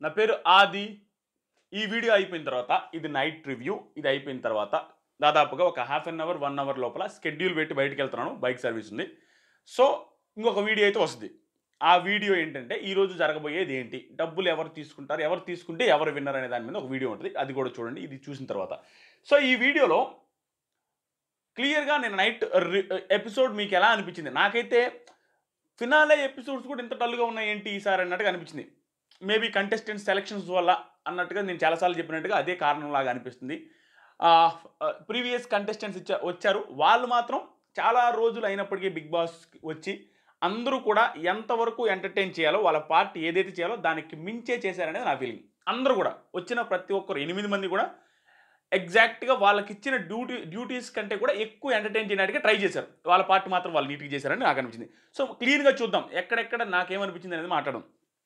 నా పేరు ఆది ఈ వీడియో అయిపోయిన తర్వాత ఇది నైట్ రివ్యూ ఇది అయిపోయిన తర్వాత దాదాపుగా ఒక half an hour one hour లోపల స్కెడ్యూల్ పెట్టి బయటికి వెళ్తున్నాను బైక్ సర్వీస్ ఉంది సో ఇంకొక వీడియో అయితే వస్తుంది ఆ వీడియో ఏంటంటే ఈ రోజు జరగబోయేది ఏంటి డబ్బులు ఎవరు తీసుకుంటారు ఎవరు తీసుకుంటే ఎవరు విన్నర్ అనే దాని మీద ఒక వీడియో ఉంటుంది అది కూడా చూడండి ఇది చూసిన తర్వాత సో ఈ వీడియోలో క్లియర్గా నేను నైట్ ఎపిసోడ్ మీకు ఎలా అనిపించింది నాకైతే ఫినాలే ఎపిసోడ్స్ కూడా ఇంత డల్గా ఉన్నాయి ఏంటి ఈసారి అన్నట్టుగా అనిపించింది మేబీ కంటెస్టెంట్ సెలక్షన్స్ వల్ల అన్నట్టుగా నేను చాలాసార్లు చెప్పినట్టుగా అదే కారణంలాగా అనిపిస్తుంది ప్రీవియస్ కంటెస్టెంట్స్ ఇచ్చా వచ్చారు వాళ్ళు మాత్రం చాలా రోజులు అయినప్పటికీ బిగ్ బాస్ వచ్చి అందరూ కూడా ఎంతవరకు ఎంటర్టైన్ చేయాలో వాళ్ళ పార్ట్ ఏదైతే చేయాలో దానికి మించే చేశారనేది నా ఫీలింగ్ అందరూ కూడా వచ్చిన ప్రతి ఒక్కరు ఎనిమిది మంది కూడా ఎగ్జాక్ట్గా వాళ్ళకి ఇచ్చిన డ్యూటీ డ్యూటీస్ కంటే కూడా ఎక్కువ ఎంటర్టైన్ చేయడానికి ట్రై చేశారు వాళ్ళ పార్ట్ మాత్రం వాళ్ళు నీట్గా చేశారని నాకు అనిపించింది సో క్లీన్గా చూద్దాం ఎక్కడెక్కడ నాకేమనిపించింది అనేది మాట్లాడడం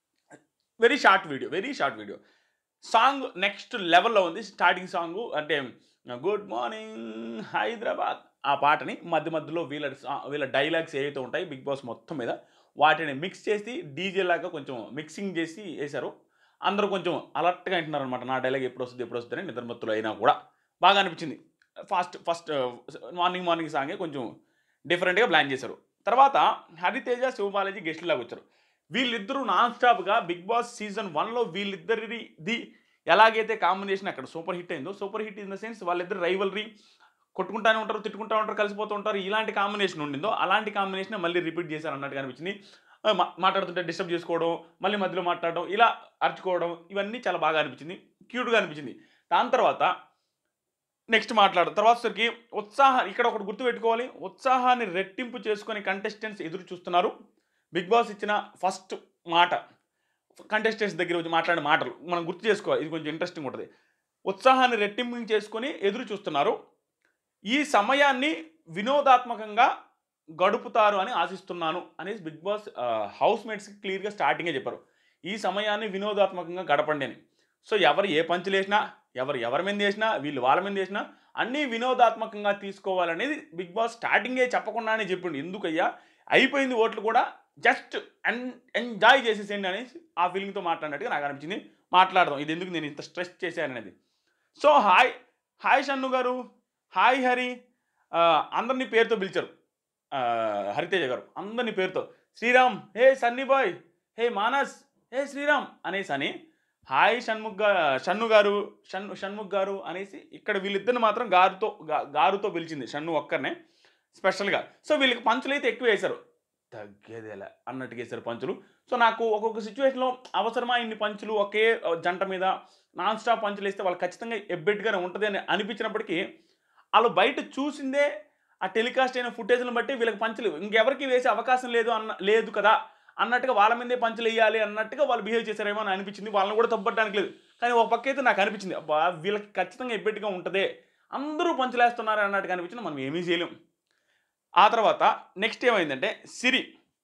very short video very short video song next లెవెల్లో ఉంది స్టార్టింగ్ సాంగ్ అంటే గుడ్ మార్నింగ్ హైదరాబాద్ ఆ పాటని మధ్య మధ్యలో వీళ్ళ సా- వీళ్ళ డైలాగ్స్ ఏవైతే ఉంటాయి బిగ్ బాస్ మొత్తం మీద వాటిని మిక్స్ చేసి డీజే లాగా కొంచెం మిక్సింగ్ చేసి వేశారు అందరూ కొంచెం అలర్ట్గా వింటున్నారు అనమాట నా డైలాగ్ ఎప్పుడు వస్తుంది ఎప్పుడు వస్తుంది అని నిద్రమత్తులు అయినా కూడా బాగా అనిపించింది ఫాస్ట్ ఫస్ట్ మార్నింగ్ మార్నింగ్ సాంగే కొంచెం డిఫరెంట్గా ప్లాన్ చేశారు తర్వాత హరితేజ శివబాలాజీ గెస్ట్ లాగా వచ్చారు వీళ్ళిద్దరూ నాన్ స్టాప్గా బిగ్ బాస్ సీజన్ వన్లో వీళ్ళిద్దరిది ఎలాగైతే కాంబినేషన్ అక్కడ సూపర్ హిట్ అయిందో super hit in the sense వాళ్ళిద్దరు రైవల్రీ కొట్టుకుంటానే ఉంటారు తిట్టుకుంటా ఉంటారు కలిసిపోతూ ఉంటారు ఇలాంటి కాంబినేషన్ ఉండిందో అలాంటి కాంబినేషన్ మళ్ళీ రిపీట్ చేశారు అన్నట్టుగా అనిపించింది ఆ, మా- మాట్లాడుతుంటే డిస్టర్బ్ చేసుకోవడం మళ్ళీ మధ్యలో మాట్లాడడం ఇలా అరుచుకోవడం ఇవన్నీ చాలా బాగా అనిపించింది క్యూట్గా అనిపించింది దాని తర్వాత నెక్స్ట్ మాట్లాడు తర్వాత సరికి ఉత్సాహం ఇక్కడ ఒకటి గుర్తుపెట్టుకోవాలి ఉత్సాహాన్ని రెట్టింపు చేసుకొని కంటెస్టెంట్స్ ఎదురు చూస్తున్నారు బిగ్ బాస్ ఇచ్చిన ఫస్ట్ మాట కంటెస్టెంట్స్ దగ్గర వచ్చి మాట్లాడిన మాటలు మనం గుర్తు చేసుకోవాలి ఇది కొంచెం ఇంట్రెస్టింగ్ ఉంటుంది ఉత్సాహాన్ని రెట్టింపు చేసుకొని ఎదురు చూస్తున్నారు ఈ సమయాన్ని వినోదాత్మకంగా గడుపుతారు అని ఆశిస్తున్నాను అనేసి బిగ్ బాస్ హౌస్ మేట్స్కి క్లియర్గా స్టార్టింగే చెప్పారు ఈ సమయాన్ని వినోదాత్మకంగా గడపండి అని సో ఎవరు ఏ పంచులు వేసినా ఎవరు ఎవరి మీద వేసినా వీళ్ళు వాళ్ళ మీద వేసినా అన్నీ వినోదాత్మకంగా తీసుకోవాలనేది బిగ్ బాస్ స్టార్టింగే చెప్పకుండానే చెప్పిండు ఎందుకయ్యా అయిపోయింది ఓట్లు కూడా జస్ట్ ఎన్ ఎంజాయ్ చేసేసేయండి అనేసి ఆ ఫీలింగ్తో మాట్లాడినట్టుగా నాకు అనిపించింది మాట్లాడదాం ఇది ఎందుకు నేను ఇంత స్ట్రెస్ చేశాను అనేది సో హాయ్ హాయ్ షన్ను గారు హాయ్ హరి ఆ, అందరినీ పేరుతో పిలిచారు ఆ, హరితేజ గారు అందరినీ పేరుతో Sriram hey Sunny boy hey Manas hey Sriram అనేసి అని హాయ్ షణ్ముఖ్ గా షన్ను గారు షన్ను షణ్ముఖ్ గారు అనేసి ఇక్కడ వీళ్ళిద్దరిని మాత్రం గారుతో గా- గారుతో పిలిచింది షన్ను ఒక్కరినే స్పెషల్గా సో వీళ్ళకి పంచులు అయితే ఎక్కువ వేశారు తగ్గేదేలా అన్నట్టుగా వేశారు పంచులు సో నాకు ఒక్కొక్క సిచ్యువేషన్లో అవసరమా ఇన్ని పంచులు ఒకే జంట మీద నాన్ స్టాప్ పంచులు వేస్తే వాళ్ళు ఖచ్చితంగా ఎబ్బెట్టుగానే ఉంటుంది అని అనిపించినప్పటికీ వాళ్ళు బయట చూసిందే ఆ టెలికాస్ట్ అయిన ఫుటేజ్లను బట్టి వీళ్ళకి పంచులు ఇంకెవరికి వేసే అవకాశం లేదు అన్న లేదు కదా అన్నట్టుగా వాళ్ళ మీదే పంచులు వేయాలి అన్నట్టుగా వాళ్ళు బిహేవ్ చేశారేమో అని అనిపించింది వాళ్ళని కూడా తప్పడానికి లేదు కానీ ఒక పక్క అయితే నాకు అనిపించింది అబ్బా వీళ్ళకి ఖచ్చితంగా ఎబ్బెట్టుగా ఉంటుందే అందరూ పంచులు వేస్తున్నారు అన్నట్టుగా అనిపించింది మనం ఏమీ చేయలేం ఆ తర్వాత నెక్స్ట్ ఏమైందంటే సిరి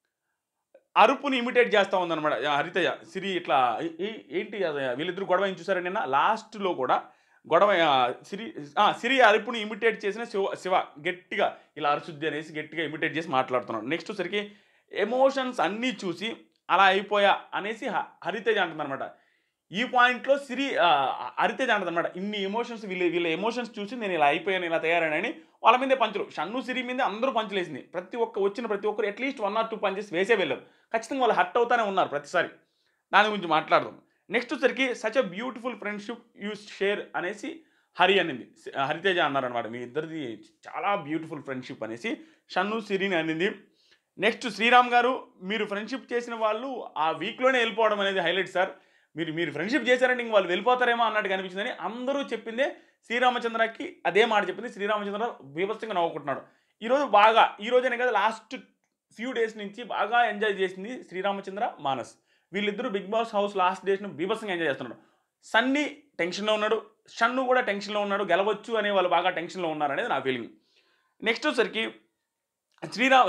అరుపుని ఇమిటేట్ చేస్తూ ఉందన్నమాట ఆ హరితయ్య సిరి ఇట్లా ఏ- ఏ- ఏంటి అది వీళ్ళిద్దరు గొడవ ఏం చూసారా నిన్న లాస్ట్లో కూడా గొడవ ఆ, సిరి ఆ, సిరి అరుపుని ఇమిటేట్ చేసిన శివ శివ గట్టిగా ఇలా అరుచుద్ది అనేసి గట్టిగా ఇమిటేట్ చేసి మాట్లాడుతున్నాడు నెక్స్ట్ వచ్చరికి ఎమోషన్స్ అన్నీ చూసి అలా అయిపోయా అనేసి హ- హరితేజ అంటుందన్నమాట ఈ పాయింట్లో సిరి ఆ, హరితేజ అంటుందన్నమాట ఇన్ని ఎమోషన్స్ వీళ్ళ వీళ్ళ ఎమోషన్స్ చూసి నేను ఇలా అయిపోయాను ఇలా తయారైనని వాళ్ళ మీదే పంచులు షన్ను సిరి మీదే అందరూ పంచులు వేసింది ప్రతి ఒక్క వచ్చిన ప్రతి ఒక్కరు at least one or two punches వేసే వెళ్ళారు ఖచ్చితంగా వాళ్ళు హర్ట్ అవుతానే ఉన్నారు ప్రతిసారి దాని గురించి మాట్లాడదాం నెక్స్ట్ వచ్చరికి such a beautiful friendship you share అనేసి హరి అనింది హరితేజ అన్నారనమాట మీ ఇద్దరిది చాలా బ్యూటిఫుల్ ఫ్రెండ్షిప్ అనేసి షన్ను సిరిని అనింది నెక్స్ట్ శ్రీరామ్ గారు మీరు ఫ్రెండ్షిప్ చేసిన వాళ్ళు ఆ వీక్లోనే వెళ్ళిపోవడం అనేది హైలైట్ సార్ మీరు మీరు ఫ్రెండ్షిప్ చేశారంటే ఇంక వాళ్ళు వెళ్ళిపోతారేమో అన్నట్టుగా అనిపించిందని అందరూ చెప్పిందే శ్రీరామచంద్రకి అదే మాట చెప్పింది శ్రీరామచంద్ర బీభత్సంగా నవ్వుకుంటున్నాడు ఈరోజు బాగా ఈ రోజనే కదా లాస్ట్ ఫ్యూ డేస్ నుంచి బాగా ఎంజాయ్ చేసింది శ్రీరామచంద్ర మానస్ వీళ్ళిద్దరూ బిగ్ బాస్ హౌస్ లాస్ట్ డేస్ను బీభత్సంగా ఎంజాయ్ చేస్తున్నాడు సన్నీ టెన్షన్లో ఉన్నాడు షన్ను కూడా టెన్షన్లో ఉన్నాడు గెలవచ్చు అనే వాళ్ళు బాగా టెన్షన్లో ఉన్నారు అనేది నా ఫీలింగ్ నెక్స్ట్ వచ్చరికి శ్రీరామ్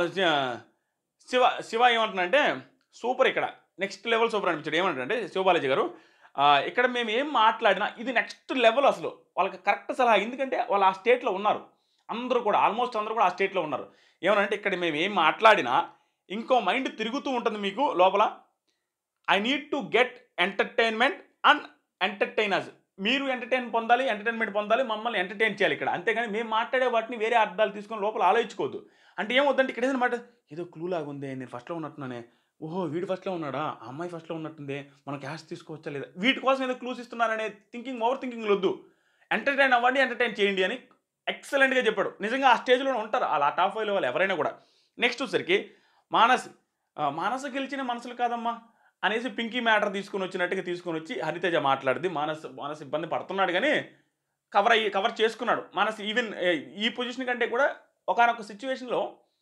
శివ శివ ఏమంటున్నాడంటే సూపర్ ఇక్కడ నెక్స్ట్ లెవెల్ సూపర్ అనిపించాడు ఏమంటాడంటే శివబాలాజీ గారు ఆ, ఇక్కడ మేము ఏం మాట్లాడినా ఇది నెక్స్ట్ లెవెల్ అసలు వాళ్ళకి కరెక్ట్ సలహా ఎందుకంటే వాళ్ళు ఆ స్టేట్లో ఉన్నారు అందరూ కూడా ఆల్మోస్ట్ అందరూ కూడా ఆ స్టేట్లో ఉన్నారు ఏమనంటే ఇక్కడ మేము ఏం మాట్లాడినా ఇంకో మైండ్ తిరుగుతూ ఉంటుంది మీకు లోపల I need to get entertainment and entertainers మీరు ఎంటర్టైన్ పొందాలి ఎంటర్టైన్మెంట్ పొందాలి మమ్మల్ని ఎంటర్టైన్ చేయాలి ఇక్కడ అంతేగాని మేము మాట్లాడే వాటిని వేరే అర్థాలు తీసుకొని లోపల ఆలోచించుకోవద్దు అంటే ఏమవుతుందంటే ఇక్కడ ఏదైనా మాట ఏదో క్లూ లాగా ఉంది నేను ఫస్ట్లో ఉన్నట్టున్నానే ఓహో వీడు ఫస్ట్లో ఉన్నాడా ఆ అమ్మాయి ఫస్ట్లో ఉన్నట్టుంది మనం క్యాష్ తీసుకోవచ్చా లేదా వీటి కోసం ఏదో క్లూస్ ఇస్తున్నారనే థింకింగ్ ఓవర్ థింకింగ్ వద్దు ఎంటర్టైన్ అవ్వండి ఎంటర్టైన్ చేయండి అని ఎక్సలెంట్గా చెప్పాడు నిజంగా ఆ స్టేజ్లో ఉంటారు అలా టాప్ ఫైవ్లో వాళ్ళు ఎవరైనా కూడా నెక్స్ట్ వచ్చేసరికి మానస్ ఆ, మానస గెలిచిన మనసులు కాదమ్మా అనేసి పింకీ మ్యాటర్ తీసుకుని వచ్చినట్టుగా తీసుకొని వచ్చి హరితేజ మాట్లాడింది మానస్ మానస్ ఇబ్బంది పడుతున్నాడు కానీ కవర్ అయ్యి కవర్ చేసుకున్నాడు మానస్ ఈవెన్ ఈ పొజిషన్ కంటే కూడా ఒకనొక సిచ్యువేషన్లో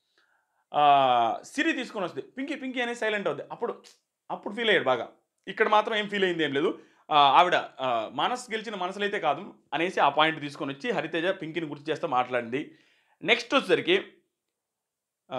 సిరి తీసుకొని వస్తుంది పింకీ పింకీ అనేది సైలెంట్ అవుద్ది అప్పుడు అప్పుడు ఫీల్ అయ్యాడు బాగా ఇక్కడ మాత్రం ఏం ఫీల్ అయింది ఏం లేదు ఆ, ఆవిడ ఆ, మానస్ గెలిచిన మనసులైతే కాదు అనేసి ఆ పాయింట్ తీసుకొని వచ్చి హరితేజ పింకీని గుర్తు చేస్తూ మాట్లాడింది నెక్స్ట్ వచ్చేసరికి ఆ,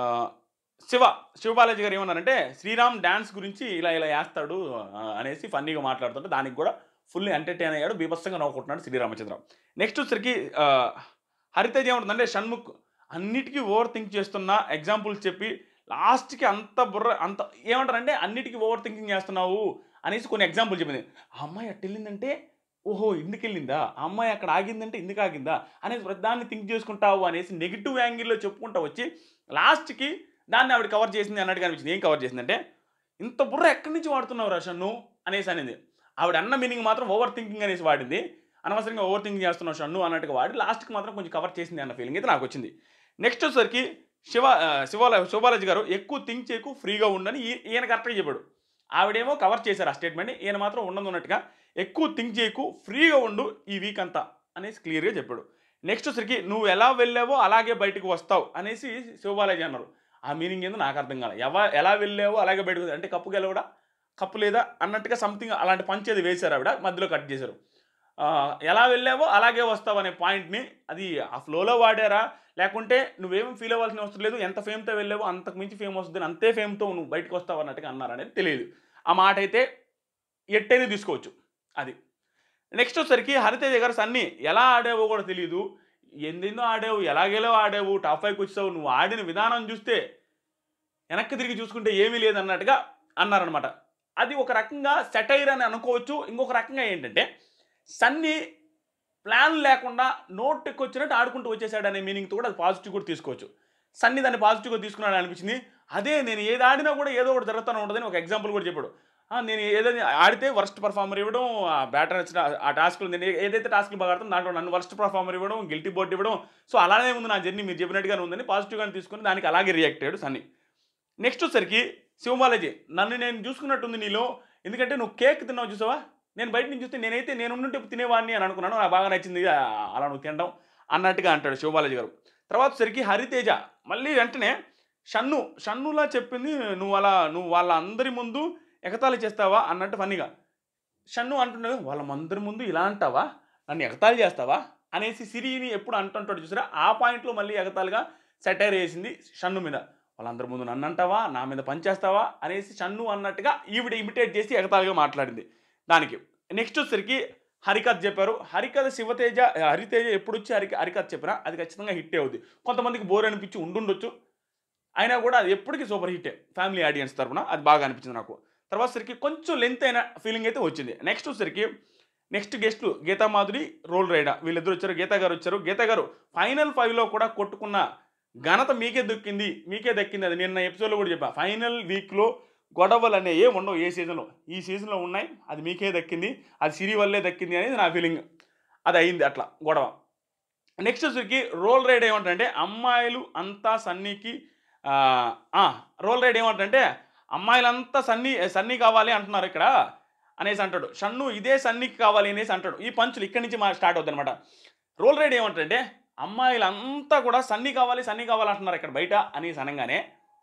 శివ శివబాలాజీ గారు ఏమన్నారంటే శ్రీరామ్ డ్యాన్స్ గురించి ఇలా ఇలా వేస్తాడు ఆ, అనేసి ఫన్నీగా మాట్లాడుతుంటే దానికి కూడా ఫుల్ ఎంటర్టైన్ అయ్యాడు బీభత్సంగా నవ్వుకుంటున్నాడు శ్రీరామచంద్ర నెక్స్ట్ వచ్చేసరికి ఆ, హరితేజ్ ఏమంటుందంటే షణ్ముఖ్ అన్నిటికీ ఓవర్ థింక్ చేస్తున్న ఎగ్జాంపుల్స్ చెప్పి లాస్ట్కి అంత బుర్ర అంత ఏమంటారంటే అన్నిటికీ ఓవర్ థింకింగ్ చేస్తున్నావు అనేసి కొన్ని ఎగ్జాంపుల్ చెప్పింది ఆ అమ్మాయి అట్టు వెళ్ళిందంటే ఓహో ఇందుకు వెళ్ళిందా ఆ అమ్మాయి అక్కడ ఆగిందంటే ఇందుకు ఆగిందా అనేసి ప్రతిదాన్ని థింక్ చేసుకుంటావు అనేసి నెగిటివ్ యాంగిల్లో చెప్పుకుంటా వచ్చి లాస్ట్కి దాన్ని ఆవిడ కవర్ చేసింది అన్నట్టుగా అనిపించింది ఏం కవర్ చేసిందంటే ఇంత బుర్ర ఎక్కడి నుంచి వాడుతున్నావు రషన్ నువ్వు అనేసి అనేది ఆవిడ అన్న మీనింగ్ మాత్రం ఓవర్ థింకింగ్ అనేసి వాడింది అనవసరంగా ఓవర్ థింకింగ్ చేస్తున్నావు షన్ను అన్నట్టుగా వాడి లాస్ట్కి మాత్రం కొంచెం కవర్ చేసింది అన్న ఫీలింగ్ అయితే నాకు వచ్చింది నెక్స్ట్ వచ్చేసరికి శివ ఆ, శివాల శివబాలాజీ గారు ఎక్కువ థింక్ చేయకు ఫ్రీగా ఉండని ఈ- ఈయన కరెక్ట్గా చెప్పాడు ఆవిడేమో కవర్ చేశారు ఆ స్టేట్మెంట్ని ఈయన మాత్రం ఉండదు ఉన్నట్టుగా ఎక్కువ థింక్ చేయకు ఫ్రీగా ఉండు ఈ వీక్ అంతా అనేసి క్లియర్గా చెప్పాడు నెక్స్ట్ వచ్చరికి నువ్వు ఎలా వెళ్ళావో అలాగే బయటకు వస్తావు అనేసి శివబాలాజీ అన్నారు ఆ మీనింగ్ ఏందో నాకు అర్థం కాలేదు ఎవ ఎలా వెళ్ళావో అలాగే బయటకు అంటే కప్పు గెలవడా కప్పు లేదా అన్నట్టుగా సంథింగ్ అలాంటి పంచేది వేశారు ఆవిడ మధ్యలో కట్ చేశారు ఆ, ఎలా వెళ్ళావో అలాగే వస్తావు అనే పాయింట్ని అది ఆ ఫ్లోలో వాడారా లేకుంటే నువ్వేం ఫీల్ అవ్వాల్సిన అవసరం లేదు ఎంత ఫేమ్తో వెళ్ళావో అంతకు మించి ఫేమ్ వస్తుంది అంతే ఫేమ్తో నువ్వు బయటకు వస్తావు అన్నట్టుగా అన్నారు అనేది తెలియదు ఆ మాట అయితే ఎట్టైనా తీసుకోవచ్చు అది నెక్స్ట్ వచ్చేసరికి హరితేజ గారు సన్ని ఎలా ఆడావో కూడా తెలియదు ఎందెందో ఆడావు ఎలాగెలో ఆడావు టాప్ ఫైవ్కి వచ్చావు నువ్వు ఆడిన విధానం చూస్తే వెనక్కి తిరిగి చూసుకుంటే ఏమీ లేదన్నట్టుగా అన్నారనమాట అది ఒక రకంగా సెటైర్ అని అనుకోవచ్చు ఇంకొక రకంగా ఏంటంటే సన్నీ ప్లాన్ లేకుండా నోట్కి వచ్చినట్టు ఆడుకుంటూ వచ్చేసాడు అనే మీనింగ్తో కూడా అది పాజిటివ్ కూడా తీసుకోవచ్చు సన్నీ దాన్ని పాజిటివ్గా తీసుకున్నాడు అనిపించింది అదే నేను ఏది ఆడినా కూడా ఏదో ఒకటి జరుగుతూనే ఉంటుందని ఒక ఎగ్జాంపుల్ కూడా చెప్పాడు ఆ, నేను ఏదైనా ఆడితే వర్స్ట్ పర్ఫార్మర్ ఇవ్వడం ఆ బ్యాటర్ వచ్చిన ఆ టాస్క్లు నేను ఏదైతే టాస్క్లు బాగా ఆడుతుందో దాంట్లో నన్ను వర్స్ట్ పర్ఫార్మర్ ఇవ్వడం గిల్టీ బోర్డు ఇవ్వడం సో అలానే ఉంది నా జర్నీ మీరు చెప్పినట్టుగానే ఉందని పాజిటివ్గానే తీసుకుని దానికి అలాగే రియాక్ట్ అయ్యాడు సన్నీ నెక్స్ట్ వచ్చరికి శివబాలాజీ నన్ను నేను చూసుకున్నట్టుంది నీలో ఎందుకంటే నువ్వు కేక్ తిన్నావు చూసావా నేను బయట నుంచి చూస్తే నేనైతే నేను ఉండుంటే తినేవాడిని అని అనుకున్నాను నాకు బాగా నచ్చింది ఆ, అలా నువ్వు తినడం అన్నట్టుగా అంటాడు శివబాలాజీ గారు తర్వాత సరికి హరితేజ మళ్ళీ వెంటనే షన్ను షన్నులా చెప్పింది నువ్వు అలా నువ్వు వాళ్ళ అందరి ముందు ఎగతాళి చేస్తావా అన్నట్టు ఫన్నీగా షన్ను అంటున్నాడు వాళ్ళ అందరి ముందు ఇలా అంటావా నన్ను ఎగతాళి చేస్తావా అనేసి సిరిని ఎప్పుడు అంటుంటాడు చూసారా ఆ పాయింట్లో మళ్ళీ ఎగతాళిగా సెటైర్ వేసింది షన్ను మీద వాళ్ళందరి ముందు నన్ను అంటావా నా మీద పనిచేస్తావా అనేసి షన్ను అన్నట్టుగా ఈవిడ ఇమిటేట్ చేసి ఎగతాళిగా మాట్లాడింది దానికి నెక్స్ట్ వచ్చేసరికి హరికథ చెప్పారు హరికథ శివతేజ హరితేజ ఎప్పుడు వచ్చి హరి హరికథ చెప్పినా అది ఖచ్చితంగా హిట్ అవుద్ది కొంతమందికి బోర్ అనిపించి ఉండుండొచ్చు అయినా కూడా అది ఎప్పటికీ సూపర్ హిట్టే ఫ్యామిలీ ఆడియన్స్ తరపున అది బాగా అనిపించింది నాకు తర్వాత సరికి కొంచెం లెంత్ అయిన ఫీలింగ్ అయితే వచ్చింది నెక్స్ట్ వచ్చేసరికి నెక్స్ట్ గెస్ట్లు గీతా మాధురి రోల్ రైడా వీళ్ళిద్దరు వచ్చారు గీతా గారు వచ్చారు గీతా గారు ఫైనల్ ఫైవ్లో కూడా కొట్టుకున్న ఘనత మీకే దక్కింది మీకే దక్కింది అది నిన్న ఎపిసోడ్లో కూడా చెప్పా ఫైనల్ వీక్లో గొడవలు అనేవి ఏ ఉండవు ఏ సీజన్లో ఈ సీజన్లో ఉన్నాయి అది మీకే దక్కింది అది సిరి వల్లే దక్కింది అనేది నా ఫీలింగ్ అది అయింది అట్లా గొడవ నెక్స్ట్ వచ్చరికి రోల్ రైడ్ ఏమంటారంటే అమ్మాయిలు అంతా సన్నీకి ఆ, ఆ, రోల్ రైడ్ ఏమంటారంటే అమ్మాయిలంతా సన్నీ సన్నీ కావాలి అంటున్నారు ఇక్కడ అనేసి అంటాడు షన్ను ఇదే సన్నీకి కావాలి అనేసి అంటాడు ఈ పంచులు ఇక్కడి నుంచి మా స్టార్ట్ అవుతుంది అనమాట రోల్ రైడ్ ఏమంటారంటే అమ్మాయిలంతా కూడా సన్నీ కావాలి సన్నీ కావాలి అంటున్నారు ఇక్కడ బయట అనేసి అనగానే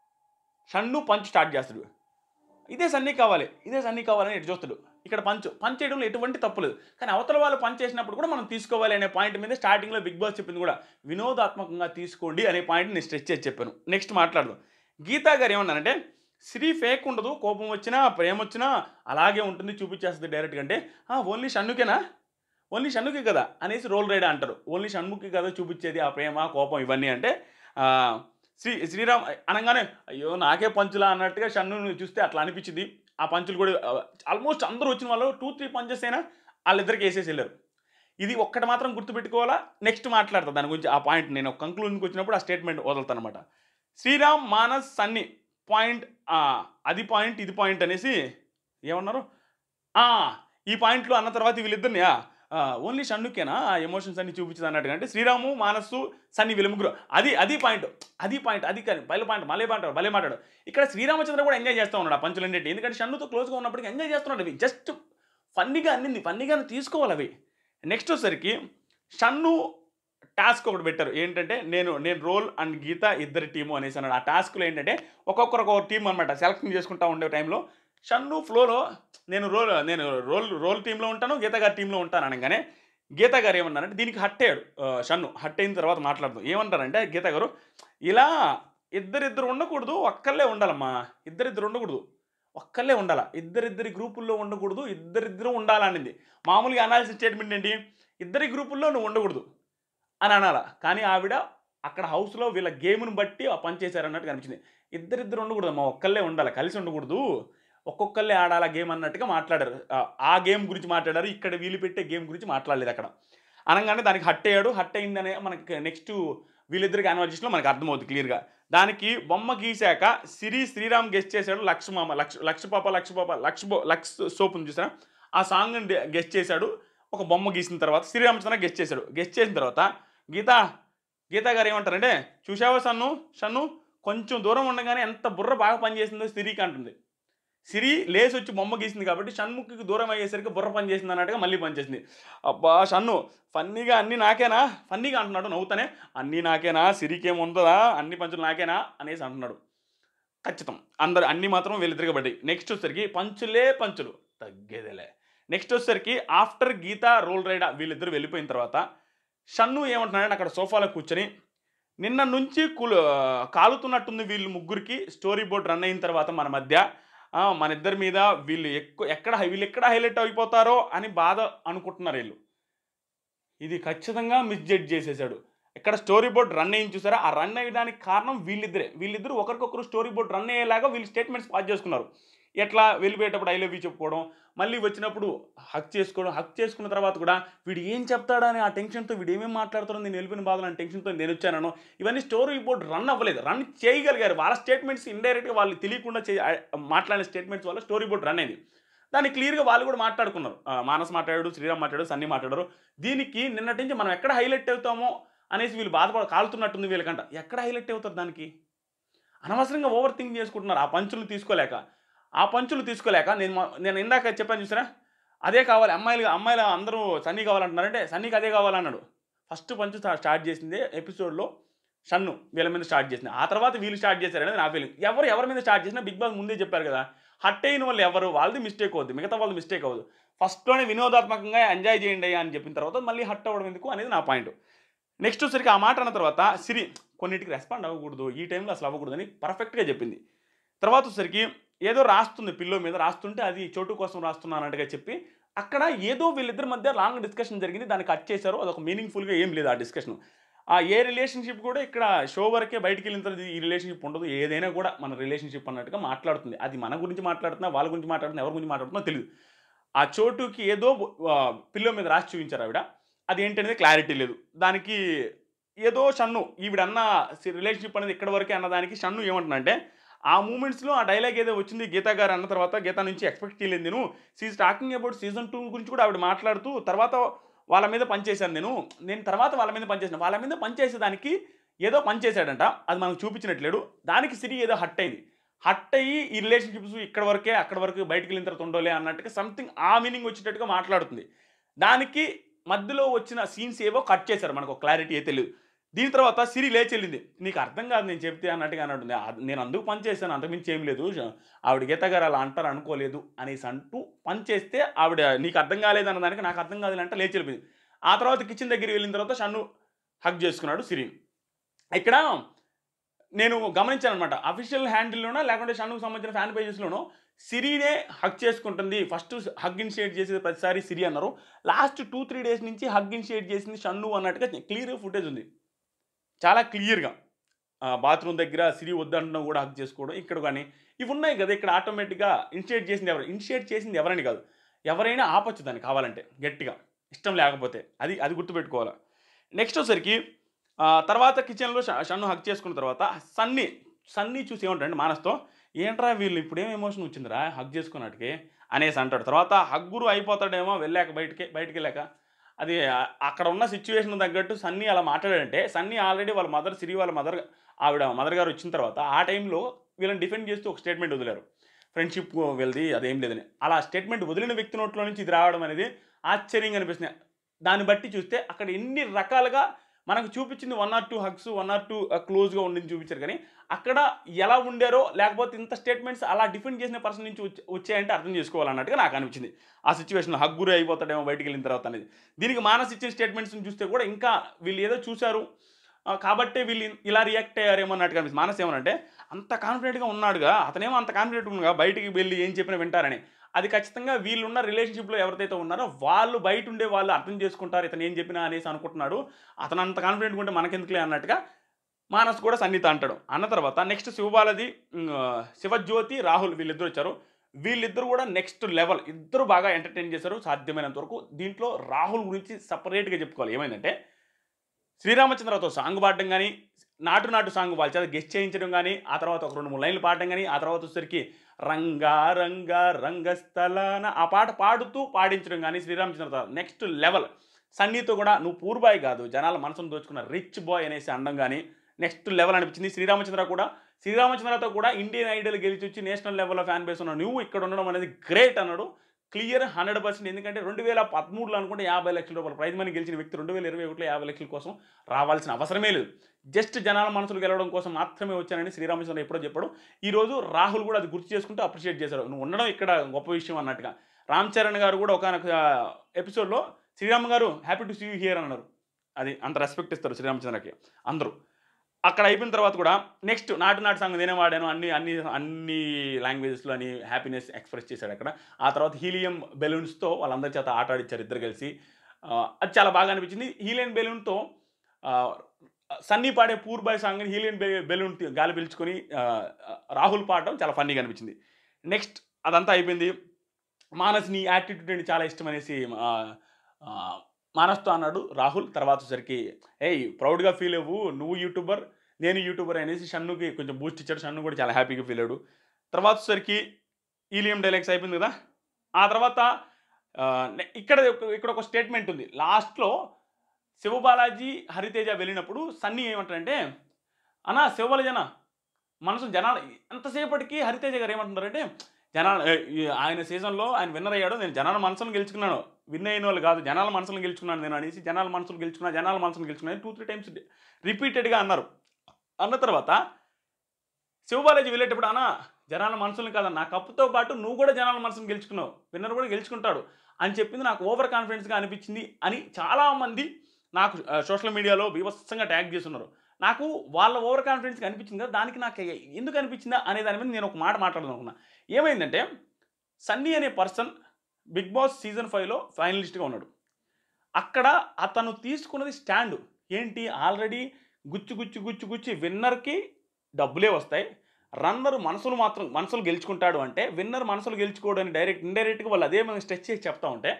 షన్ను పంచ్ స్టార్ట్ చేస్తాడు ఇదే సన్నీ కావాలి ఇదే సన్నీ కావాలని ఇటు చూస్తాడు ఇక్కడ పంచ్ పంచ్ చేయడంలో ఎటువంటి తప్పు లేదు కానీ అవతల వాళ్ళు పంచ్ చేసినప్పుడు కూడా మనం తీసుకోవాలి అనే పాయింట్ మీద స్టార్టింగ్లో బిగ్ బాస్ చెప్పింది కూడా వినోదాత్మకంగా తీసుకోండి అనే పాయింట్ నేను స్ట్రెచ్ చేసి చెప్పాను నెక్స్ట్ మాట్లాడదాం గీతా గారు ఏమన్నారంటే శ్రీ ఫేక్ ఉండదు కోపం వచ్చినా ప్రేమ వచ్చినా అలాగే ఉంటుంది చూపించేస్తుంది డైరెక్ట్గా అంటే ఓన్లీ షన్నుకేనా ఓన్లీ షణ్ముఖి కదా అనేసి రోల్ రైడ్ అంటారు ఓన్లీ షణ్ముఖి కదా చూపించేది ఆ ప్రేమ కోపం ఇవన్నీ అంటే ఆ, శ్రీ శ్రీరామ్ అనగానే అయ్యో నాకే పంచులా అన్నట్టుగా షన్ను చూస్తే అట్లా అనిపించింది ఆ పంచులు కూడా ఆల్మోస్ట్ అందరూ వచ్చిన వాళ్ళు టూ త్రీ పంచెస్ అయినా వాళ్ళిద్దరికి వేసేసి వెళ్ళారు ఇది ఒక్కటి మాత్రం గుర్తుపెట్టుకోవాలా నెక్స్ట్ మాట్లాడతా దాని గురించి ఆ పాయింట్ నేను కంక్లూజన్కి వచ్చినప్పుడు ఆ స్టేట్మెంట్ వదులుతాను అనమాట శ్రీరామ్ మానస్ సన్ని పాయింట్ అది పాయింట్ ఇది పాయింట్ అనేసి ఏమన్నారు ఆ, ఈ పాయింట్లు అన్న తర్వాత వీళ్ళిద్దరిని ఓన్లీ షన్నుకేనా ఆ ఎమోషన్స్ అన్ని చూపించదు అన్నట్టుగా అంటే శ్రీరాము మానస్సు సన్ని వీళ్ళ ముగ్గురు అది అది పాయింట్ అది పాయింట్ అది కానీ బయలు పాయింట్ మళ్ళీ మాట్లాడు భలే మాట్లాడు ఇక్కడ శ్రీరామచంద్ర కూడా ఎంజాయ్ చేస్తూ ఉన్నాడు ఆ పంచులన్నిటి ఎందుకంటే షన్నుతో క్లోజ్గా ఉన్నప్పటికీ ఎంజాయ్ చేస్తున్నాడు అవి జస్ట్ ఫన్నీగా అన్నింది ఫన్నీగా తీసుకోవాలి అవి నెక్స్ట్ వచ్చేసరికి షన్ను టాస్క్ ఒకటి పెట్టారు ఏంటంటే నేను నేను రోల్ అండ్ గీత ఇద్దరి టీము అనేసి అన్నాడు ఆ టాస్క్లో ఏంటంటే ఒక్కొక్కరు ఒక్కొక్క టీం అనమాట సెలెక్షన్ చేసుకుంటా ఉండే టైంలో షన్ను ఫ్లోలో నేను రోల్ నేను రోల్ రోల్ టీంలో ఉంటాను గీత గారి టీంలో ఉంటాను అనగానే గీత గారు ఏమన్నారంటే దీనికి హట్ అయ్యాడు ఆ, షన్ను హట్ అయిన తర్వాత మాట్లాడదాం ఏమంటారంటే గీత గారు ఇలా ఇద్దరిద్దరు ఉండకూడదు ఒక్కళ్ళే ఉండాలమ్మా ఇద్దరిద్దరు ఉండకూడదు ఒక్కళ్ళే ఉండాలా ఇద్దరిద్దరి గ్రూపుల్లో ఉండకూడదు ఇద్దరిద్దరు ఉండాలనింది మామూలుగా అనాల్సిన స్టేట్మెంట్ ఏంటి ఇద్దరి గ్రూపుల్లో నువ్వు ఉండకూడదు అని అనాలా కానీ ఆవిడ అక్కడ హౌస్లో వీళ్ళ గేమ్ను బట్టి ఆ పని చేశారన్నట్టు కనిపించింది ఇద్దరిద్దరు ఉండకూడదు మా ఒక్కళ్ళే ఉండాలి కలిసి ఉండకూడదు ఒక్కొక్కళ్ళే ఆడాలి ఆ గేమ్ అన్నట్టుగా మాట్లాడారు ఆ- ఆ గేమ్ గురించి మాట్లాడారు ఇక్కడ వీళ్ళు పెట్టే గేమ్ గురించి మాట్లాడలేదు అక్కడ అనగానే దానికి హట్ అయ్యాడు హట్ అయిందనే మనకి నెక్స్ట్ వీళ్ళిద్దరికి కాన్వర్జేషన్లో మనకు అర్థమవుతుంది క్లియర్గా దానికి బొమ్మ గీశాక సిరి శ్రీరామ్ గెస్ట్ చేశాడు లక్ష మామ లక్ష లక్ష పాప లక్ష పాప లక్ష బో లక్ష సోప్ ఉంది చూసారా ఆ సాంగ్ గెస్ట్ చేశాడు ఒక బొమ్మ గీసిన తర్వాత శ్రీరామచంద్ర గెస్ట్ చేశాడు గెస్ట్ చేసిన తర్వాత గీత గీత గారు ఏమంటారంటే చూసావా సన్ను షన్ను కొంచెం దూరం ఉండగానే ఎంత బుర్ర బాగా పనిచేసిందో సిరికి అంటుంది సిరి లేసి వచ్చి బొమ్మ గీసింది కాబట్టి షణ్ముఖికి దూరం అయ్యేసరికి బుర్ర పనిచేసింది అన్నట్టుగా మళ్ళీ పనిచేసింది అబ్బా షన్ను ఫన్నీగా అన్నీ నాకేనా ఫన్నీగా అంటున్నాడు నవ్వుతానే అన్నీ నాకేనా సిరికేం ఉంటుందా అన్ని పంచులు నాకేనా అనేసి అంటున్నాడు ఖచ్చితం అందరు అన్ని మాత్రం వీళ్ళిద్దరికి పడ్డాయి నెక్స్ట్ వచ్చేసరికి పంచులే పంచులు తగ్గేదేలే నెక్స్ట్ వచ్చేసరికి ఆఫ్టర్ గీత రోల్ రైడా వీళ్ళిద్దరు వెళ్ళిపోయిన తర్వాత షన్ను ఏమంటున్నాడంటే అక్కడ సోఫాలో కూర్చొని నిన్న నుంచి కులు కాలుతున్నట్టుంది వీళ్ళు ముగ్గురికి స్టోరీ బోర్డ్ రన్ అయిన తర్వాత మన మధ్య ఆ, మన ఇద్దరి మీద వీళ్ళు ఎక్కువ ఎక్కడ వీళ్ళు ఎక్కడ హైలైట్ అయిపోతారో అని బాధ అనుకుంటున్నారు వీళ్ళు ఇది ఖచ్చితంగా మిస్జడ్జ్ చేసేసాడు ఇక్కడ స్టోరీ బోర్డ్ రన్ అయ్యింది చూసారా ఆ రన్ అయ్యడానికి కారణం వీళ్ళిద్దరే వీళ్ళిద్దరు ఒకరికొకరు స్టోరీ బోర్డ్ రన్ అయ్యేలాగా వీళ్ళు స్టేట్మెంట్స్ పాస్ చేసుకున్నారు ఎట్లా వెళ్ళిపోయేటప్పుడు ఐ లవ్ యూ చెప్పుకోవడం మళ్ళీ వచ్చినప్పుడు హక్ చేసుకోవడం హక్ చేసుకున్న తర్వాత కూడా వీడు ఏం చెప్తాడని ఆ టెన్షన్తో వీడు ఏమేమి మాట్లాడుతాడో నేను వెళ్ళిపోయిన బాధలు అని టెన్షన్తో నేను వచ్చాను ఇవన్నీ స్టోరీ బోర్డ్ రన్ అవ్వలేదు రన్ చేయగలిగారు వాళ్ళ స్టేట్మెంట్స్ ఇండైరెక్ట్గా వాళ్ళు తెలియకుండా చే మాట్లాడిన స్టేట్మెంట్స్ వల్ల స్టోరీ బోర్డ్ రన్ అయింది దాన్ని క్లియర్గా వాళ్ళు కూడా మాట్లాడుకున్నారు ఆ, మానస్ మాట్లాడాడు శ్రీరామ్ మాట్లాడాడు సన్నీ మాట్లాడారు దీనికి నిన్నటి నుంచి మనం ఎక్కడ హైలైట్ అవుతామో అనేసి వీళ్ళు బాధపడ కాలుతున్నట్టుంది వీళ్ళకంట ఎక్కడ హైలైట్ అవుతారు దానికి అనవసరంగా ఓవర్ థింక్ చేసుకుంటున్నారు ఆ పంచులు తీసుకోలేక ఆ పంచులు తీసుకోలేక నేను మా- నేను ఇందాక చెప్పాను చూసారా అదే కావాలి అమ్మాయిలు అమ్మాయిలు అందరూ సన్నీ కావాలంటున్నారంటే సన్నీకి అదే కావాలన్నాడు ఫస్ట్ పంచు స్టా- స్టార్ట్ చేసింది ఎపిసోడ్లో షన్ను వీళ్ళ మీద స్టార్ట్ చేసింది ఆ తర్వాత వీళ్ళు స్టార్ట్ చేశారనేది నా ఫీలింగ్ ఎవరు ఎవరి మీద స్టార్ట్ చేసినా బిగ్ బాస్ ముందే చెప్పారు కదా హట్ అయిన వాళ్ళు ఎవరు వాళ్ళది మిస్టేక్ అవుద్ది మిగతా వాళ్ళది మిస్టేక్ అవ్వదు ఫస్ట్లోనే వినోదాత్మకంగా ఎంజాయ్ చేయండి అయ్యా అని చెప్పిన తర్వాత మళ్ళీ హట్ అవ్వడం ఎందుకు అనేది నా పాయింట్ నెక్స్ట్ వచ్చరికి ఆ మాట అన్న తర్వాత సిరి కొన్నిటికి రెస్పాండ్ అవ్వకూడదు ఈ టైంలో అసలు అవ్వకూడదు అని పర్ఫెక్ట్గా చెప్పింది తర్వాత వచ్చరికి ఏదో రాస్తుంది పిల్లో మీద రాస్తుంటే అది చోటు కోసం రాస్తున్నా అన్నట్టుగా చెప్పి అక్కడ ఏదో వీళ్ళిద్దరి మధ్య లాంగ్ డిస్కషన్ జరిగింది దాన్ని కట్ చేశారు అదొక మీనింగ్ఫుల్గా ఏం లేదు ఆ డిస్కషన్ ఆ ఏ రిలేషన్షిప్ కూడా ఇక్కడ షో వరకే బయటికి వెళ్ళిన తర్వాత ఈ రిలేషన్షిప్ ఉండదు ఏదైనా కూడా మన రిలేషన్షిప్ అన్నట్టుగా మాట్లాడుతుంది అది మన గురించి మాట్లాడుతున్నా వాళ్ళ గురించి మాట్లాడుతున్నా ఎవరి గురించి మాట్లాడుతున్నా తెలియదు ఆ చోటుకి ఏదో ఆ, పిల్లో మీద రాసి చూపించారు ఆవిడ అది ఏంటనేది క్లారిటీ లేదు దానికి ఏదో షన్ను ఈవిడ అన్న రిలేషన్షిప్ అనేది ఇక్కడ వరకే అన్నదానికి షన్ను ఏమంటున్నాడంటే ఆ మూమెంట్స్లో ఆ డైలాగ్ ఏదో వచ్చింది గీతా గారు అన్న తర్వాత గీత నుంచి ఎక్స్పెక్ట్ చేయలేదు నేను she's talking about season two గురించి కూడా ఆవిడ మాట్లాడుతూ తర్వాత వాళ్ళ మీద పనిచేశాను నేను నేను తర్వాత వాళ్ళ మీద పనిచేసాను వాళ్ళ మీద పనిచేసేదానికి ఏదో పని చేశాడంట అది మనకు చూపించినట్లేడు దానికి సిరి ఏదో హట్ అయింది హట్ అయ్యి ఈ రిలేషన్షిప్స్ ఇక్కడ వరకే అక్కడ వరకు బయటికి వెళ్ళిన తర్వాత ఉండోలే అన్నట్టుగా సంథింగ్ ఆ మీనింగ్ వచ్చేటట్టుగా మాట్లాడుతుంది దానికి మధ్యలో వచ్చిన సీన్స్ ఏవో కట్ చేశారు మనకు క్లారిటీ ఏ తెలియదు దీని తర్వాత సిరి లేచి వెళ్ళింది నీకు అర్థం కాదు నేను చెప్తే అన్నట్టుగా అన్నట్టుంది "ఆ- నేను అందుకు పని చేశాను అంతకుమించి ఏం లేదు ఆవిడ గీత గారు అలా అంటారు అనుకోలేదు అనేసి అంటూ పని చేస్తే ఆవిడ నీకు అర్థం కాలేదు అన్న దానికి నాకు అర్థం కాదు అంటే లేచి వెళ్ళిపోయింది ఆ తర్వాత కిచెన్ దగ్గరికి వెళ్ళిన తర్వాత షన్ను హక్ చేసుకున్నాడు సిరిని ఇక్కడ నేను గమనించాను అనమాట అఫీషియల్ హ్యాండిల్లోనో లేకుంటే షన్నుకు సంబంధించిన ఫ్యాన్ పేజెస్లోనో సిరీనే హక్ చేసుకుంటుంది ఫస్ట్ హగ్ ఇనిషియేట్ చేసేది ప్రతిసారి సిరి అన్నారు లాస్ట్ టూ త్రీ డేస్ నుంచి హగ్ ఇనిషియేట్ చేసింది షన్ను అన్నట్టుగా క్లియర్ ఫుటేజ్ ఉంది చాలా క్లియర్గా బాత్రూమ్ దగ్గర సిరి వద్దంటున్నా కూడా హక్ చేసుకోవడం ఇక్కడ కానీ ఇవి ఉన్నాయి కదా ఇక్కడ ఆటోమేటిక్గా ఇనిషియేట్ చేసింది ఎవరు ఇనిషియేట్ చేసింది ఎవరని కాదు ఎవరైనా ఆపొచ్చు దాన్ని కావాలంటే గట్టిగా ఇష్టం లేకపోతే అది అది గుర్తుపెట్టుకోవాలి నెక్స్ట్ వచ్చరికి ఆ, తర్వాత కిచెన్లో ష- షన్ను హక్ చేసుకున్న తర్వాత సన్నీ సన్నీ చూసి ఏమంటాడు మానస్తో ఏంట్రా వీళ్ళు ఇప్పుడేం ఎమోషన్ వచ్చిందిరా హగ్ చేసుకున్నట్టుకి అనేసి అంటాడు తర్వాత హగ్గురు అయిపోతాడేమో వెళ్ళాక బయటికి బయటికి వెళ్ళాక అది ఆ- అక్కడ ఉన్న సిచ్యువేషన్ తగ్గట్టు సన్నీ అలా మాట్లాడాడంటే సన్నీ ఆల్రెడీ వాళ్ళ మదర్ సిరి వాళ్ళ మదర్ ఆవిడ మదర్ గారు వచ్చిన తర్వాత ఆ టైంలో వీళ్ళని డిఫెండ్ చేస్తూ ఒక స్టేట్మెంట్ వదిలారు ఫ్రెండ్షిప్ వెళ్ళి అదేం లేదని అలా స్టేట్మెంట్ వదిలిన వ్యక్తి నోట్లో నుంచి ఇది రావడం అనేది ఆశ్చర్యంగా అనిపిస్తుంది దాన్ని బట్టి చూస్తే అక్కడ ఎన్ని రకాలుగా మనకు చూపించింది one or two hugs one or two క్లోజ్గా ఉండింది చూపించారు కానీ అక్కడ ఎలా ఉండారో లేకపోతే ఇంత స్టేట్మెంట్స్ అలా డిఫెండ్ చేసిన పర్సన్ నుంచి వచ్చి- వచ్చాయంటే అర్థం చేసుకోవాలన్నట్టుగా నాకు అనిపించింది ఆ సిచ్యువేషన్ హగ్గురి అయిపోతాడేమో బయటికి వెళ్ళిన తర్వాత అనేది దీనికి మానస్ ఇచ్చిన స్టేట్మెంట్స్ని చూస్తే కూడా ఇంకా వీళ్ళు ఏదో చూశారు ఆ, కాబట్టే వీళ్ళు ఇలా రియాక్ట్ అయ్యారేమో అన్నట్టుగా అనిపిస్తుంది మానస్ ఏమనంటే అంత కాన్ఫిడెంట్గా ఉన్నాడుగా అతనేమో అంత కాన్ఫిడెంట్ ఉన్నాగా బయటికి వెళ్ళి ఏం చెప్పినా వింటారని అది ఖచ్చితంగా వీళ్ళున్న రిలేషన్షిప్లో ఎవరిదైతే ఉన్నారో వాళ్ళు బయట ఉండే వాళ్ళు అర్థం చేసుకుంటారు ఇతను ఏం చెప్పినా అనేసి అనుకుంటున్నాడు అతను అంత కాన్ఫిడెంట్గా ఉంటే మనకెందుకులే అన్నట్టుగా మానస్ కూడా సన్నిత అంటాడు అన్న తర్వాత నెక్స్ట్ శివబాలది ఉమ్, శివజ్యోతి రాహుల్ వీళ్ళిద్దరు వచ్చారు వీళ్ళిద్దరు కూడా నెక్స్ట్ లెవెల్ ఇద్దరు బాగా ఎంటర్టైన్ చేశారు సాధ్యమైనంత వరకు దీంట్లో రాహుల్ గురించి సపరేట్గా చెప్పుకోవాలి ఏమైందంటే శ్రీరామచంద్రతో సాంగ్ పాడడం కానీ నాటు నాటు సాంగ్ వాళ్ళ చేత గెస్ట్ చేయించడం కానీ ఆ తర్వాత ఒక రెండు మూడు లైన్లు పాడడం కానీ ఆ తర్వాత వచ్చేసరికి రంగా రంగా రంగస్థలాన ఆ పాట పాడుతూ పాడించడం కానీ శ్రీరామచంద్రతో నెక్స్ట్ లెవెల్ సన్నీతో కూడా నువ్వు పూర్బాయ్ కాదు జనాల మనసును దోచుకున్న రిచ్ బాయ్ అనేసి అండం కానీ నెక్స్ట్ లెవెల్ అనిపించింది శ్రీరామచంద్ర కూడా శ్రీరామచంద్రతో కూడా ఇండియన్ ఐడల్ గెలిచి వచ్చి నేషనల్ లెవెల్లో ఫ్యాన్ బేస్ ఉన్న నువ్వు ఇక్కడ ఉండడం అనేది గ్రేట్ అన్నాడు క్లియర్ హండ్రెడ్ పర్సెంట్ ఎందుకంటే రెండు వేల పదమూడులో అనుకుంటే యాభై లక్షల రూపాయలు ప్రైజ్ మనీ గెలిచిన వ్యక్తి రెండు వేల ఇరవై ఒకటిలో యాభై లక్షల కోసం రావాల్సిన అవసరమే లేదు జస్ట్ జనాల మనసులు గెలవడం కోసం మాత్రమే వచ్చానని శ్రీరామచంద్ర ఎప్పుడో చెప్పాడు ఈ రోజు రాహుల్ కూడా అది గుర్తు చేసుకుంటూ అప్రిషియేట్ చేశారు నువ్వు ఉండడం ఇక్కడ గొప్ప విషయం అన్నట్టుగా రామ్ చరణ్ గారు కూడా ఒక ఎపిసోడ్లో శ్రీరామ్ గారు happy to see you here అన్నారు అది అంత రెస్పెక్ట్ ఇస్తారు శ్రీరామచంద్రకి అందరూ అక్కడ అయిపోయిన తర్వాత కూడా నెక్స్ట్ నాటు నాటు సాంగ్ నేనే వాడాను అన్ని అన్ని అన్ని లాంగ్వేజెస్లో అని హ్యాపీనెస్ ఎక్స్ప్రెస్ చేశాడు అక్కడ ఆ తర్వాత హీలియం బెలూన్స్తో వాళ్ళందరి చేత ఆట ఆడిచ్చారు ఇద్దరు కలిసి ఆ, అది చాలా బాగా అనిపించింది హీలియం బెలూన్తో సన్నీ పాడే పూర్ బాయ్ సాంగ్ని హీలియన్ బె బెలూన్ తి- గాలి పీల్చుకొని ఆ, రాహుల్ పాడడం చాలా ఫన్నీగా అనిపించింది నెక్స్ట్ అదంతా అయిపోయింది మానస్ నీ యాటిట్యూడ్ అంటే చాలా ఇష్టం అనేసి ఆ, ఆ, మానస్తో అన్నాడు రాహుల్ తర్వాత వచ్చేసరికి ఏయ్ ప్రౌడ్గా ఫీల్ అవ్వు నువ్వు యూట్యూబర్ నేను యూట్యూబర్ అనేసి షన్నుకి కొంచెం బూస్ట్ ఇచ్చాడు షన్ను కూడా చాలా హ్యాపీగా ఫీల్ అయ్యాడు తర్వాత వచ్చేసరికి ఈలియం డైలాగ్స్ అయిపోయింది కదా ఆ తర్వాత ఆ, నె- ఇక్కడ ఒక- ఇక్కడ ఒక స్టేట్మెంట్ ఉంది లాస్ట్లో శివబాలాజీ హరితేజ వెళ్ళినప్పుడు సన్నీ ఏమంటారంటే అన్నా శివబాలాజన మనసు జనాలు ఎంతసేపటికి హరితేజ గారు ఏమంటున్నారంటే జనాలు ఏ, ఈ ఆయన సీజన్లో ఆయన విన్నర్ అయ్యాడు నేను జనాల మనసును గెలుచుకున్నాను విన్ అయిన వాళ్ళు కాదు జనాల మనసును గెలుచుకున్నాను నేను అనేసి జనాల మనసును గెలుచుకున్నా జనాల మనసును గెలుచుకున్నాను టూ త్రీ టైమ్స్ రిపీటెడ్గా అన్నారు అన్న తర్వాత శివబాలాజీ వెళ్ళేటప్పుడు అన్న జనాల మనసులను కాదన్న నా కప్పుతో పాటు నువ్వు కూడా జనాల మనసును గెలుచుకున్నావు విన్నర్ కూడా గెలుచుకుంటాడు అని చెప్పింది నాకు ఓవర్ కాన్ఫిడెన్స్గా అనిపించింది అని చాలామంది నాకు సోషల్ మీడియాలో బీభత్సంగా ట్యాగ్ చేస్తున్నారు నాకు వాళ్ళ ఓవర్ కాన్ఫిడెన్స్గా అనిపించింది కదా దానికి నాకు ఎందుకు అనిపించిందా అనే దాని మీద నేను ఒక మాట మాట్లాడాలనుకున్నా ఏమైందంటే సన్నీ అనే పర్సన్ బిగ్ బాస్ సీజన్ ఫైవ్లో ఫైనలిస్ట్గా ఉన్నాడు అక్కడ అతను తీసుకున్నది స్టాండ్ ఏంటి ఆల్రెడీ గుచ్చి గుచ్చి గుచ్చి గుచ్చి విన్నర్కి డబ్బులే వస్తాయి రన్నర్ మనసులు మాత్రం మనసులు గెలుచుకుంటాడు అంటే విన్నర్ మనసులు గెలుచుకోవడానికి డైరెక్ట్ ఇండైరెక్ట్గా వాళ్ళు అదే మనం స్ట్రెచ్ చేసి చెప్తా ఉంటే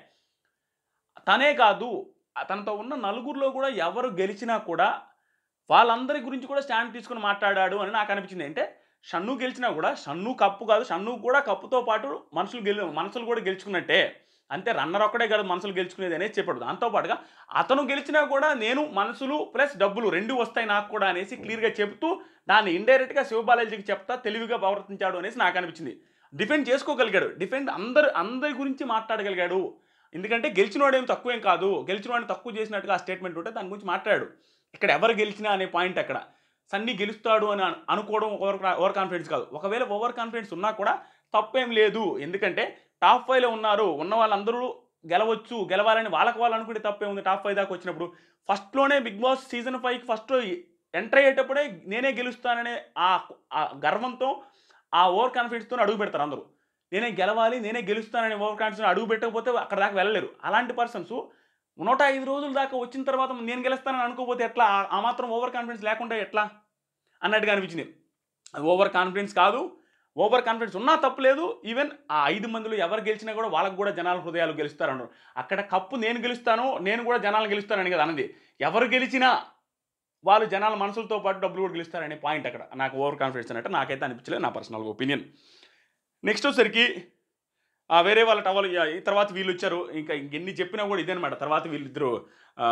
తనే కాదు తనతో ఉన్న నలుగురిలో కూడా ఎవరు గెలిచినా కూడా వాళ్ళందరి గురించి కూడా స్టాండ్ తీసుకుని మాట్లాడాడు అని నాకు అనిపించింది అంటే షన్ను గెలిచినా కూడా షన్ను కప్పు కాదు షన్ను కూడా కప్పుతో పాటు మనుషులు గెలు మనసులు కూడా గెలుచుకున్నట్టే అంతే రన్నర్ ఒక్కడే కాదు మనసులు గెలుచుకునేది అనేది చెప్పాడు దాంతోపాటుగా అతను గెలిచినా కూడా నేను మనసులు ప్లస్ డబ్బులు రెండు వస్తాయి నాకు కూడా అనేసి క్లియర్గా చెప్తూ దాన్ని ఇండైరెక్ట్గా శివబాలాజీకి చెప్తా తెలివిగా ప్రవర్తించాడు అనేసి నాకు అనిపించింది డిఫెండ్ చేసుకోగలిగాడు డిఫెండ్ అందరు అందరి గురించి మాట్లాడగలిగాడు ఎందుకంటే గెలిచినవాడేం తక్కువేం కాదు గెలిచినవాడిని తక్కువ చేసినట్టుగా ఆ స్టేట్మెంట్ ఉంటే దాని గురించి మాట్లాడాడు ఇక్కడ ఎవరు గెలిచినా అనే పాయింట్ అక్కడ సన్నీ గెలుస్తాడు అని అను- అనుకోవడం ఓవర్ ఓవర్ కాన్ఫిడెన్స్ కాదు ఒకవేళ ఓవర్ కాన్ఫిడెన్స్ ఉన్నా కూడా తప్పేం లేదు ఎందుకంటే టాప్ ఫైవ్లో ఉన్నారు ఉన్న వాళ్ళందరూ గెలవచ్చు గెలవాలని వాళ్ళకి వాళ్ళు అనుకుంటే తప్పే ఉంది టాప్ ఫైవ్ దాకా వచ్చినప్పుడు ఫస్ట్లోనే బిగ్ బాస్ సీజన్ ఫైవ్కి ఫస్ట్ ఎంటర్ అయ్యేటప్పుడే నేనే గెలుస్తాననే ఆ ఆ గర్వంతో ఆ ఓవర్ కాన్ఫిడెన్స్తో అడుగు పెడతారు అందరూ నేనే గెలవాలి నేనే గెలుస్తానని ఓవర్ కాన్ఫిడెన్స్ అడుగు పెట్టకపోతే అక్కడ దాకా వెళ్ళలేరు అలాంటి పర్సన్స్ నూట ఐదు రోజుల దాకా వచ్చిన తర్వాత నేను గెలుస్తానని అనుకోకపోతే ఎట్లా ఆ- ఆ మాత్రం ఓవర్ కాన్ఫిడెన్స్ లేకుండా ఎట్లా అన్నట్టుగా అనిపించింది అది ఓవర్ కాన్ఫిడెన్స్ కాదు ఓవర్ కాన్ఫిడెన్స్ ఉన్నా తప్పులేదు ఈవెన్ ఆ ఐదు మందిలో ఎవరు గెలిచినా కూడా వాళ్ళకు కూడా జనాల హృదయాలు గెలుస్తారు అన్నారు అక్కడ కప్పు నేను గెలుస్తాను నేను కూడా జనాలు గెలుస్తానని కదా అన్నది ఎవరు గెలిచినా వాళ్ళు జనాల మనసులతో పాటు డబ్బులు కూడా గెలుస్తారనే పాయింట్ అక్కడ నాకు ఓవర్ కాన్ఫిడెన్స్ అన్నట్టు నాకైతే అనిపించలేదు నా పర్సనల్ ఒపీనియన్ నెక్స్ట్ వచ్చేసరికి ఆ, వేరే వాళ్ళ టవల్ ఈ తర్వాత వీళ్ళు వచ్చారు ఇంకా ఎన్ని చెప్పినా కూడా ఇదేనమాట తర్వాత వీళ్ళిద్దరు ఆ,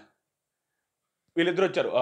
వీళ్ళిద్దరు వచ్చారు ఆ,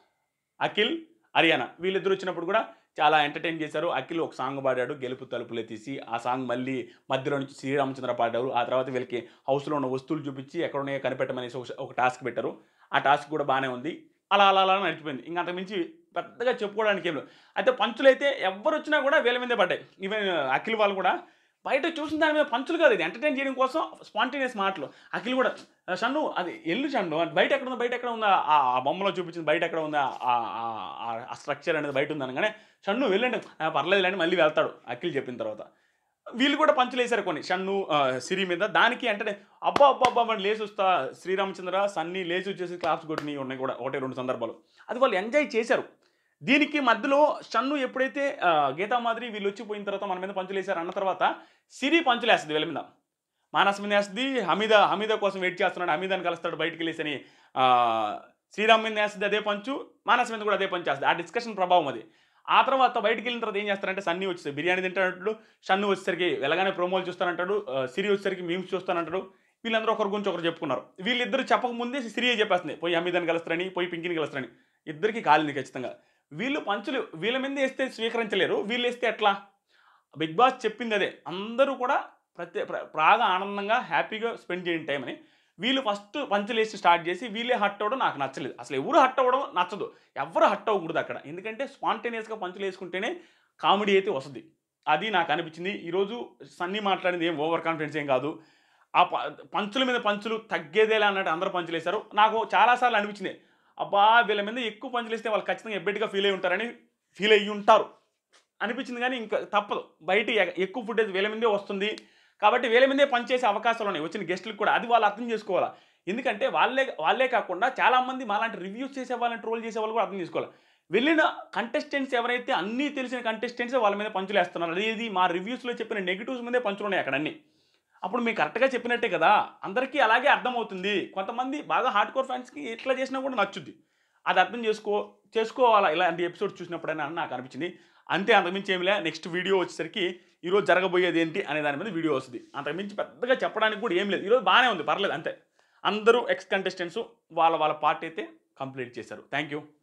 అఖిల్ హర్యానా వీళ్ళిద్దరు వచ్చినప్పుడు కూడా చాలా ఎంటర్టైన్ చేశారు అఖిల్ ఒక సాంగ్ పాడాడు గెలుపు తలుపులే తీసి ఆ సాంగ్ మళ్ళీ మధ్యలో నుంచి శ్రీరామచంద్ర పాడారు ఆ తర్వాత వీళ్ళకి హౌస్లో ఉన్న వస్తువులు చూపించి ఎక్కడ ఉన్నాయో కనిపెట్టమనేసి ఒక ఒక టాస్క్ పెట్టారు ఆ టాస్క్ కూడా బాగానే ఉంది అలా అలా అలా నడిచిపోయింది ఇంకా అంతకుమించి పెద్దగా చెప్పుకోవడానికి ఏం లేదు అయితే పంచులు అయితే ఎవరు వచ్చినా కూడా వీళ్ళ మీదే పడ్డాయి ఈవెన్ అఖిల్ వాళ్ళు కూడా బయట చూసిన దాని మీద పంచులు కాదు ఇది ఎంటర్టైన్ చేయడం కోసం స్పాంటేనియస్ మాటలు అఖిల్ కూడా "ఆ, షన్ను అది ఎల్లు షన్ను అది బయట ఎక్కడ ఉందా బయట ఎక్కడ ఉందా ఆ ఆ బొమ్మలో చూపించింది బయట ఎక్కడ ఉందా ఆ- ఆ- ఆ- ఆ స్ట్రక్చర్ అనేది బయట ఉంది అనగానే షన్ను వెళ్ళండి "ఆ, పర్లేదులేండి మళ్ళీ వెళ్తాడు అఖిల్ చెప్పిన తర్వాత వీళ్ళు కూడా పంచులు వేశారు కొన్ని షన్ను ఆ, సిరి మీద దానికి అంటే అబ్బా అబ్బా అబ్బా మరి లేచి వస్తా శ్రీరామచంద్ర సన్నీ లేచి వచ్చేసి క్లాప్స్ కొట్టినవి ఉన్నాయి కూడా ఒకటి రెండు సందర్భాలు అది వాళ్ళు ఎంజాయ్ చేశారు దీనికి మధ్యలో షన్ను ఎప్పుడైతే ఆ, గీతా మాదిరి వీళ్ళు వచ్చిపోయిన తర్వాత మన మీద పంచులు వేశారు అన్న తర్వాత సిరి పంచులు వేస్తుంది వీళ్ళ మీద మానస్ మీద వేస్తుంది హమీద హమీద కోసం వెయిట్ చేస్తున్నాడు హమీదాని కలుస్తాడు బయటికి వెళ్ళేసని ఆ, శ్రీరామ్ మీద వేస్తుంది అదే పంచు మానస్ మీద కూడా అదే పంచు వేస్తుంది ఆ డిస్కషన్ ప్రభావం అది ఆ తర్వాత బయటికి వెళ్ళిన తర్వాత ఏం చేస్తారంటే సన్నీ వచ్చి బిర్యానీ తింటానంటాడు షన్ను వచ్చేసరికి వెళ్ళగానే ప్రోమోలు చూస్తానంటాడు ఆ, సిరి వచ్చేసరికి మీమ్స్ చూస్తానంటాడు వీళ్ళందరూ ఒకరి గురించి ఒకరు చెప్పుకున్నారు వీళ్ళిద్దరు చెప్పకముందే సిరియే చెప్పేస్తుంది పోయి హమీదాన్ని కలుస్తారని పోయి పింకిని కలుస్తారని ఇద్దరికి కాలింది ఖచ్చితంగా వీళ్ళు పంచులు వీళ్ళ మీద వేస్తే స్వీకరించలేరు వీళ్ళు వేస్తే ఎట్లా బిగ్ బాస్ చెప్పింది అదే అందరూ కూడా ప్రత్యే ప్ర- బాగా ఆనందంగా హ్యాపీగా స్పెండ్ చేయని టైం అని వీళ్ళు ఫస్ట్ పంచులు వేసి స్టార్ట్ చేసి వీళ్ళే హట్ అవ్వడం నాకు నచ్చలేదు అసలు ఎవరు హట్ అవ్వడం నచ్చదు ఎవరు హట్ అవ్వకూడదు అక్కడ ఎందుకంటే స్పాంటేనియస్గా పంచులు వేసుకుంటేనే కామెడీ అయితే వస్తుంది అది నాకు అనిపించింది ఈరోజు సన్నీ మాట్లాడింది ఏం ఓవర్ కాన్ఫిడెన్స్ ఏం కాదు ఆ ప- పంచుల మీద పంచులు తగ్గేదేలా అన్నట్టు అందరూ పంచులు వేశారు నాకు చాలాసార్లు అనిపించింది అబ్బా వీళ్ళ మీద ఎక్కువ పంచులు వేస్తే వాళ్ళు ఖచ్చితంగా ఎబ్బెట్గా ఫీల్ అయి ఉంటారని ఫీల్ అయ్యి ఉంటారు అనిపించింది కానీ ఇంకా తప్పదు బయట ఎ- ఎక్కువ ఫుటేజ్ వీళ్ళ మీదే వస్తుంది కాబట్టి వీళ్ళ మీదే పనిచేసే అవకాశాలు ఉన్నాయి వచ్చిన గెస్టులకు కూడా అది వాళ్ళు అర్థం చేసుకోవాలా ఎందుకంటే వాళ్ళే వాళ్ళే కాకుండా చాలామంది మాలాంటి రివ్యూస్ చేసే వాళ్ళని ట్రోల్ చేసే వాళ్ళు కూడా అర్థం చేసుకోవాలి వెళ్ళిన కంటెస్టెంట్స్ ఎవరైతే అన్నీ తెలిసిన కంటెస్టెంట్స్ వాళ్ళ మీద పంచులు వేస్తున్నారు అదేది మా రివ్యూస్లో చెప్పిన నెగిటివ్స్ మీదే పంచులు ఉన్నాయి అక్కడ అన్నీ అప్పుడు మీకు కరెక్ట్గా చెప్పినట్టే కదా అందరికీ అలాగే అర్థమవుతుంది కొంతమంది బాగా హార్డ్ కోర్ ఫ్యాన్స్కి ఎట్లా చేసినా కూడా నచ్చుద్ది అది అర్థం చేసుకో చేసుకోవాలా ఇలాంటి ఎపిసోడ్ చూసినప్పుడైనా అని నాకు అనిపించింది అంతే అంతకుమించి ఏమిలే నెక్స్ట్ వీడియో వచ్చేసరికి ఈరోజు జరగబోయేది ఏంటి అనే దాని మీద వీడియో వస్తుంది అంతకుమించి పెద్దగా చెప్పడానికి కూడా ఏం లేదు ఈరోజు బాగానే ఉంది పర్లేదు అంతే అందరూ ఎక్స్ కంటెస్టెంట్స్ వాళ్ళ వాళ్ళ పార్ట్ అయితే కంప్లీట్ చేశారు థ్యాంక్ యూ